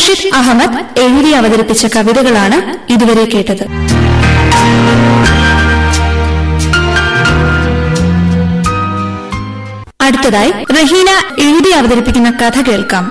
റഷീദ് അഹമ്മദ് എഴുതി അവതരിപ്പിച്ച കവിതകളാണ് ഇതുവരെ കേട്ടത് അടുത്തതായി റഹീന എഴുതി അവതരിപ്പിക്കുന്ന കഥ കേൾക്കാം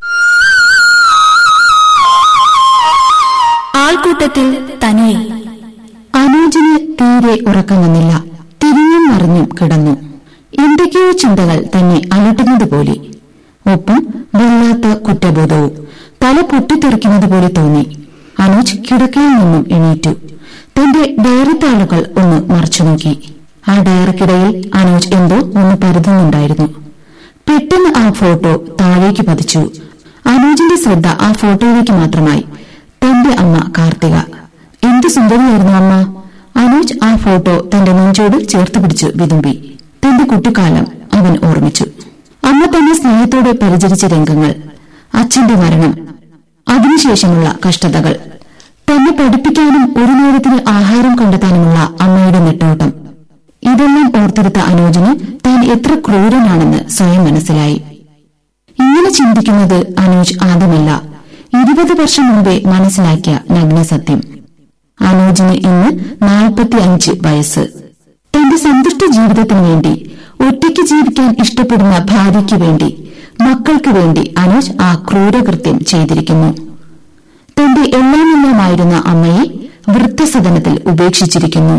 ആൾക്കൂട്ടത്തിൽ തനിയെ അനൂജിന് തീരെ ഉറക്കം വന്നില്ല തിരിഞ്ഞും മറിഞ്ഞും കിടന്നു എന്തൊക്കെയോ ചിന്തകൾ തന്നെ അലട്ടുന്നത് പോലെ ഒപ്പം വല്ലാത്ത കുറ്റബോധവും തല പൊട്ടിത്തെറിക്കുന്നത് പോലെ തോന്നി അനൂജ് കിടക്കയിൽ നിന്നും എണീറ്റു തന്റെ ഡയറി താളുകൾ ഒന്ന് മറച്ചു നോക്കി ആ ഡയറിക്കിടയിൽ അനൂജ് എന്തോ ഒന്ന് പരുതുന്നുണ്ടായിരുന്നു പെട്ടെന്ന് ആ ഫോട്ടോ താഴേക്ക് പതിച്ചു അനൂജിന്റെ ശ്രദ്ധ ആ ഫോട്ടോയിലേക്ക് മാത്രമായി തന്റെ അമ്മ കാർത്തിക എന്ത് സുന്ദരിയായിരുന്നു അമ്മ അനൂജ് ആ ഫോട്ടോ തന്റെ നെഞ്ചോട് ചേർത്ത് പിടിച്ചു വിതുമ്പി തന്റെ കുട്ടിക്കാലം അവൻ ഓർമ്മിച്ചു അമ്മ തന്നെ സ്നേഹത്തോടെ പരിചരിച്ച രംഗങ്ങൾ അച്ഛന്റെ മരണം അതിനുശേഷമുള്ള കഷ്ടതകൾ തന്നെ പഠിപ്പിക്കാനും ഒരു നേരത്തിന് ആഹാരം കണ്ടെത്താനുമുള്ള അമ്മയുടെ നെട്ടോട്ടം ഇതെല്ലാം ഓർത്തെടുത്ത അനൂജിന് താൻ എത്ര ക്രൂരനാണെന്ന് സ്വയം മനസ്സിലായി ഇങ്ങനെ ചിന്തിക്കുന്നത് അനൂജ് ആദ്യമല്ല ഇരുപത് വർഷം മുമ്പേ മനസ്സിലാക്കിയ നഗ്നസത്യം അനൂജിന് ഇന്ന് നാൽപ്പത്തിയഞ്ച് വയസ്സ് തന്റെ സന്തുഷ്ട ജീവിതത്തിനു വേണ്ടി ഒറ്റയ്ക്ക് ജീവിക്കാൻ ഇഷ്ടപ്പെടുന്ന ഭാര്യയ്ക്ക് വേണ്ടി മക്കൾക്ക് വേണ്ടി അനൂജ് ആ ക്രൂരകൃത്യം ചെയ്തിരിക്കുന്നു തന്റെ എല്ലാമെല്ലാമായിരുന്ന അമ്മയെ വൃദ്ധസദനത്തിൽ ഉപേക്ഷിച്ചിരിക്കുന്നു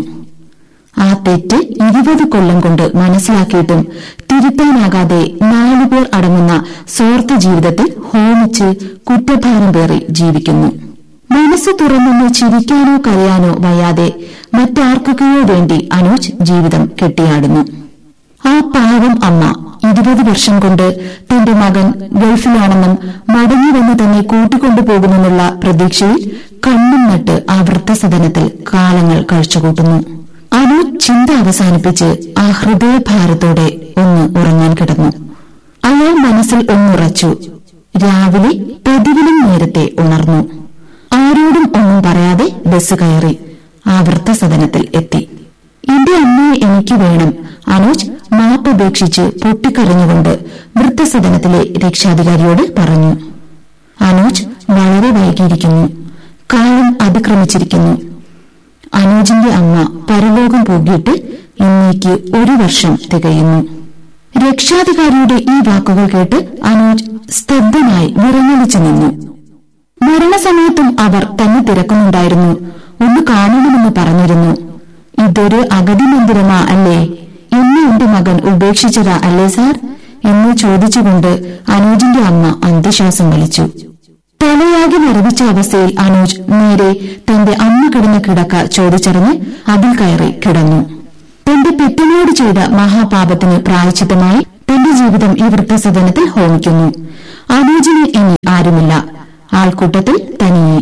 ആ തെറ്റ് ഇരുപത് കൊല്ലം കൊണ്ട് മനസ്സിലാക്കിയിട്ടും തിരുത്താനാകാതെ നാലുപേർ അടങ്ങുന്ന സ്വാർത്ഥ ജീവിതത്തിൽ ഹോമിച്ച് കുറ്റഭാരം പേറി ജീവിക്കുന്നു മനസ്സ് തുറന്നൊന്ന് ചിരിക്കാനോ കരയാനോ വയ്യാതെ മറ്റാർക്കൊക്കെയോ വേണ്ടി അനൂജ് ജീവിതം കെട്ടിയാടുന്നു ആ പാവം അമ്മ ഇരുപത് വർഷം കൊണ്ട് തന്റെ മകൻ ഗൾഫിലാണെന്നും മടങ്ങിവന്ന് തന്നെ കൂട്ടിക്കൊണ്ടുപോകുമെന്നുള്ള പ്രതീക്ഷയിൽ കണ്ണും നട്ട് ആ വൃദ്ധസദനത്തിൽ കാലങ്ങൾ കഴിച്ചുകൂട്ടുന്നു അനൂജ് ചിന്ത അവസാനിപ്പിച്ച് ആ ഹൃദയഭാരത്തോടെ ഒന്ന് ഉറങ്ങാൻ കിടന്നു അയാൾ മനസ്സിൽ ഒന്നുറച്ചു രാവിലെ പ്രതിദിനം നേരത്തെ ഉണർന്നു ആരോടും ഒന്നും പറയാതെ ബസ് കയറി ആ വൃദ്ധസദനത്തിൽ എത്തി എന്റെ അമ്മയെ എനിക്ക് വേണം അനോജ് മാപ്പപേക്ഷിച്ച് പൊട്ടിക്കരഞ്ഞുകൊണ്ട് വൃദ്ധസദനത്തിലെ രക്ഷാധികാരിയോട് പറഞ്ഞു അനോജ് വളരെ വൈകിയിരിക്കുന്നു കാലം അതിക്രമിച്ചിരിക്കുന്നു അനൂജിന്റെ അമ്മ പരലോകം പോകിയിട്ട് ഇന്നേക്ക് ഒരു വർഷം തികയുന്നു രക്ഷാധികാരിയുടെ ഈ വാക്കുകൾ കേട്ട് അനൂജ് സ്തബ്ധനായി വിറങ്ങലിച്ചു നിന്നു മരണസമയത്തും അവർ തന്നെ തിരക്കുന്നുണ്ടായിരുന്നു ഒന്ന് കാണണമെന്ന് പറഞ്ഞിരുന്നു ഇതൊരു അഗതി മന്ദിരമാ അല്ലേ എന്നെ എന്റെ മകൻ ഉപേക്ഷിച്ചതാ അല്ലേ സാർ എന്ന് ചോദിച്ചുകൊണ്ട് അനൂജിന്റെ അമ്മ അന്ത്യശ്വാസം വലിച്ചു തലയാകെ മരവിച്ച അവസ്ഥയിൽ അനൂജ് നേരെ തന്റെ അമ്മ കിടന്ന കിടക്ക ചോദിച്ചറിഞ്ഞ് അതിൽ കയറി കിടന്നു തന്റെ പെറ്റനോട് ചെയ്ത മഹാപാപത്തിന് പ്രായച്ചിത്തമായി തന്റെ ജീവിതം ഈ വൃദ്ധസദനത്തിൽ ഹോമിക്കുന്നു അനൂജിന് ഇനി ആരുമില്ല ആൾക്കൂട്ടത്തിൽ തനിയെ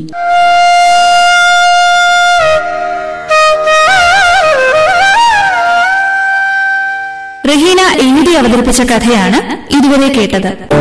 റഹീന എഴുതി അവതരിപ്പിച്ച കഥയാണ് ഇതുവരെ കേട്ടത്